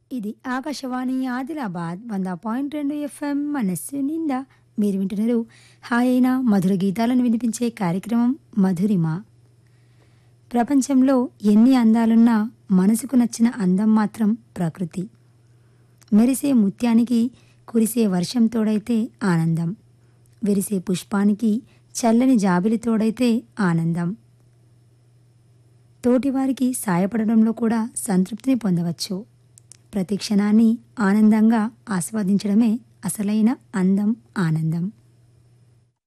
ఇది ఆకాశవాణి ఆదిలాబాద్ వంద పాయింట్ రెండు ఎఫ్ఎం మనస్సు నిండా మీరు వింటున్నారు హాయైన మధుర గీతాలను వినిపించే కార్యక్రమం మధురిమ ప్రపంచంలో ఎన్ని అందాలున్నా మనసుకు నచ్చిన అందం మాత్రం ప్రకృతి మెరిసే ముత్యానికి కురిసే వర్షం తోడైతే ఆనందం విరిసే పుష్పానికి చల్లని జాబిలి తోడైతే ఆనందం తోటివారికి సాయపడడంలో కూడా సంతృప్తిని పొందవచ్చు ప్రతి క్షణాన్ని ఆనందంగా ఆస్వాదించడమే అసలైన అందం ఆనందం